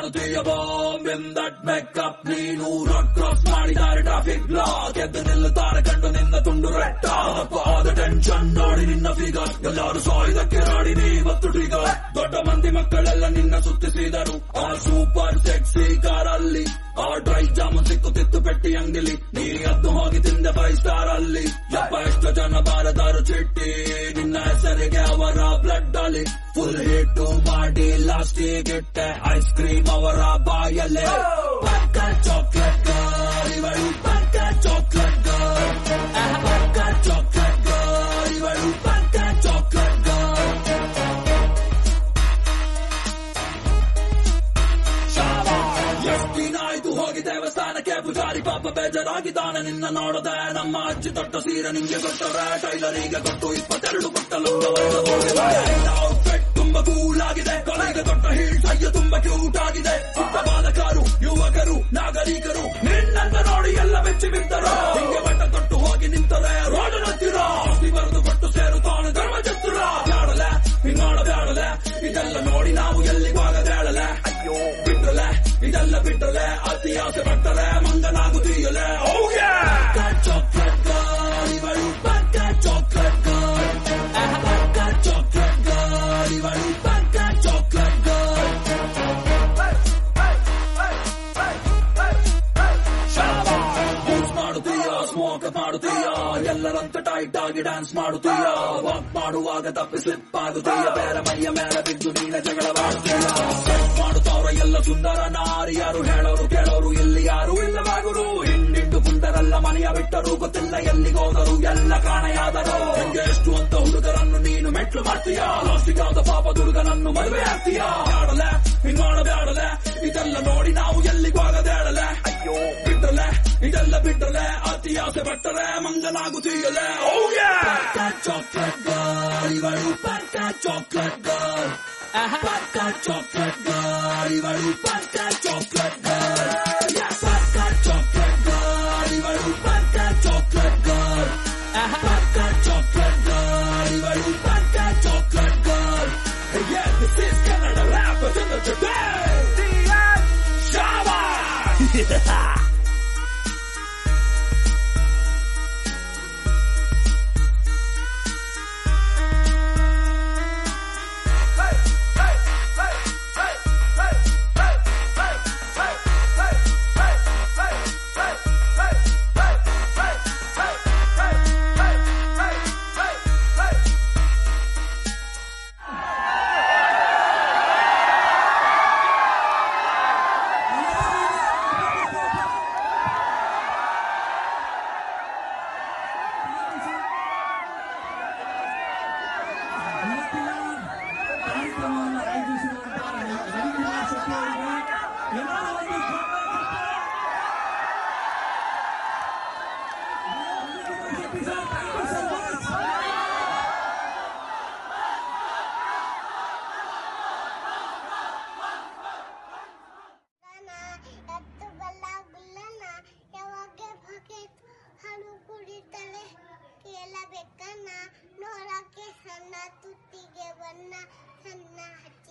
ಮಾಡುತ್ತೀಯ bomb in that makeup ನೀನು road cross ಮಾಡಿದ್ದಾರೆ traffic block ಎದ್ದು ನಿಲ್ಲುತ್ತಾರೆ ಕಂಡು ನಿನ್ನ ತುಂಡು ರಟ್ಟ ಅಪ್ಪ ಆದ ಟೆನ್ಷನ್ ನೋಡಿ ನಿನ್ನ ಫಿಗರ್ ಎಲ್ಲರೂ ಸಾಯ್ದಕ್ಕೆ ರಾಡಿ ನೀವತ್ತು ಟ್ರಿಗರ್ ದೊಡ್ಡ ಮಂದಿ ಮಕ್ಕಳೆಲ್ಲ ನಿನ್ನ ಸುತ್ತಿಸಿದರು ಆ ಸೂಪರ್ ಸೆಕ್ಸಿ ಕಾರಲ್ಲಿ ಆ ಡ್ರೈ ಜಾಮೂನ್ ಸಿಕ್ಕುತ್ತಿತ್ತು ಪೆಟ್ಟಿ ಅಂಗಡಿಲಿ ನೀ ಅದ್ದು ಹೋಗಿ ತಿಂದ ಫೈವ್ ಸ್ಟಾರ್ ಅಲ್ಲಿ ಯಪ್ಪ ಎಷ್ಟು ಜನ ಬಾರದಾರು ಚಿಟ್ಟಿ ನಿನ್ನ ಹೆಸರಿಗೆ ಅವರ ಬ್ಲಡ್ ಅಲ್ಲಿ ಫುಲ್ ಹಿಟ್ಟು ಮಾಡಿ ಲಾಸ್ಟ್ ಇಟ್ಟೆ ಐಸ್ ಕ್ರೀಮ್ ಅವರ ಬಾಯಲ್ಲೇ ಪಕ್ಕ ಚಾಕ್ಲೇಟ್ ಇವಳು ಪಕ್ಕ ಚಾಕ್ಲೇಟ್ ಪಕ್ಕ ಚಾಕ್ಲೇಟ್ ಇವಳು ಪಕ್ಕ ಚಾಕ್ಲೇಟ್ ಎಷ್ಟು ದಿನ ಆಯ್ತು ಹೋಗಿ ದೇವಸ್ಥಾನಕ್ಕೆ ಪೂಜಾರಿ ಪಾಪ ಬೇಜಾರಾಗಿದ್ದಾನೆ ನಿನ್ನ ನೋಡದೆ ನಮ್ಮ ಅಜ್ಜಿ ತೊಟ್ಟ ಸೀರೆ ನಿಂಗೆ ಕೊಟ್ಟರೆ ಟೈಲರಿಗೆ ಕೊಟ್ಟು ಇಪ್ಪತ್ತೆರಡು ಕೊಟ್ಟಲು ಔಟ್ಫಿಟ್ ತುಂಬಾ ಕೂಲ್ ಆಗಿದೆ ಕೊಲೆಗೆ ಕೊಟ್ಟ ಹೀಲ್ಸ್ ಅಯ್ಯೋ ತುಂಬಾ ಕ್ಯೂಟ್ ಆಗಿದೆ ಪುಟ್ಟ ಬಾಲಕರು ಯುವಕರು ನಾಗರಿಕರು ನಿನ್ನನ್ನ ನೋಡಿ ಎಲ್ಲ ಬೆಚ್ಚಿ ಬಿದ್ದರು ಹಿಂಗೆ ಬಟ್ಟ ತೊಟ್ಟು ಹೋಗಿ ನಿಂತರೆ ರೋಡ್ ನಂತಿರೋ ಆಸ್ತಿ ಬರೆದು ಕೊಟ್ಟು ಸೇರುತ್ತಾನೆ ಧರ್ಮ ಚತುರ ಬ್ಯಾಡಲೆ ಹಿಂಗ್ ಮಾಡ ಬ್ಯಾಡಲೆ ಇದೆಲ್ಲ ನೋಡಿ ನಾವು ಎಲ್ಲಿಗೂ ಆಗದೇಳಲೆ ಅಯ್ಯೋ ಬಿಟ್ಟಲೆ ಇದೆಲ್ಲ ಬಿಟ್ಟಲೆ ಅತಿ ಆಸೆ ಪಟ್ಟರೆ ಮಂಗನಾಗುತ್ತೀಯಲೆ ಚಾಕ್ಲೇಟ್ ಗರ್ಲ್ ಇವಳು ಪಕ್ಕ ಚಾಕ್ಲೇಟ್ ಗರ್ಲ್ ಪಕ್ಕ ಚಾಕ್ಲೇಟ್ ಗರ್ಲ್ ಇವಳು ಪಕ್ಕ ಚಾಕ್ಲೇಟ್ ಗರ್ಲ್ ಯೂಸ್ ಮಾಡುತ್ತೀಯ ಸ್ಮೋಕ್ ಮಾಡುತ್ತೀಯ ಎಲ್ಲರಂತ ಟೈಟ್ ಆಗಿ ಡ್ಯಾನ್ಸ್ ಮಾಡುತ್ತೀಯ ವಾಕ್ ಮಾಡುವಾಗ ತಪ್ಪಿ ಸ್ಲಿಪ್ ಆಗುತ್ತೀಯ ಬೇರೆ ಮೈಯ ಮೇಲೆ ಬಿದ್ದು ನೀನ ಜಗಳವಾಡುತ್ತೀಯ ಸೆಟ್ ಮಾಡುತ್ತವ್ರ ಎಲ್ಲ ಸುಂದರ ನಾರಿಯರು ಹೇಳೋರು ಕೇಳೋರು ಇಲ್ಲಿ ಯಾರು ಇಲ್ಲವಾಗುರು ಹಿಂಡಿಂಡು ಕುಂದರಲ್ಲ ಮನೆಯ ಬಿಟ್ಟರು ಗೊತ್ತಿಲ್ಲ ಎಲ್ಲಿಗೋದರು ಎಲ್ಲ ಕಾಣೆಯಾದರು ನಿಂಗೆ ಎಷ್ಟು ಅಂತ ಹುಡುಗರನ್ನು ನೀನು ಮೆಟ್ಲು ಮಾಡ್ತೀಯ ಲಾಸ್ಟಿಗಾದ ಪಾಪ ಹುಡುಗನನ್ನು ಮದುವೆ ಆಗ್ತೀಯ ಬ್ಯಾಡಲೆ ಹಿಂಗ್ ಮಾಡಬ್ಯಾಡಲೆ ಇದೆಲ್ಲ ನೋಡಿ ನಾವು ಎಲ್ಲಿಗೂ ಆಗದೇಳಲೆ ಅಯ್ಯೋ ಬಿಟ್ಟಲೆ ಇದೆಲ್ಲ ಬಿಟ್ಟಲೆ ಅತಿ ಆಸೆ ಪಟ್ಟರೆ ಮಂಗನಾಗುತ್ತೀಯಲೆ ಪಕ್ಕ ಚಾಕ್ಲೇಟ್ ಗರ್ಲ್ ಇವಳು ಪಕ್ಕ ಚಾಕ್ಲೇಟ್ ಗರ್ಲ್ ಪಕ್ಕ ಚಾಕ್ಲೇಟ್ ಗರ್ಲ್ ಇವಳು ಪಕ್ಕ ಚಾಕ್ಲೇಟ್ ಗರ್ಲ್ ಪಕ್ಕ ಚಾಕ್ಲೇಟ್ ಗರ್ಲ್ ಇವಳು ಪಕ್ಕ ಚಾಕ್ಲೇಟ್ ಗರ್ಲ್ ಪಕ್ಕ ಚಾಕ್ಲೇಟ್ ಗರ್ಲ್ ಇವಳು ಪಕ್ಕ chocolate girl Yeah, this is Canada Rappers in the today. Shaba! ಇವತ್ತಿನ ಕಾರ್ಯಕ್ರಮವನ್ನು ಆಯೋಜಿಸಿರುವಂತಹ ರವಿಕುಮಾರ್ ಶೆಟ್ಟಿ ಅವರಿಗೆ ಎಲ್ಲ ಒಂದು Shetty sir, thank you so much. ಗುಲ್ಲನ ಎತ್ತು ಬಲ್ಲ ಗುಲ್ಲನ ಯಾವಾಗ ಬಕೆಟ್ ಹಾಲು ಕುಡಿತಾಳೆ ಕೇಳಬೇಕನ್ನ ನೋಡಕ್ಕೆ ಸಣ್ಣ ತುತ್ತಿಗೆ ಬಣ್ಣ ಸಣ್ಣ ಹಚ್ಚ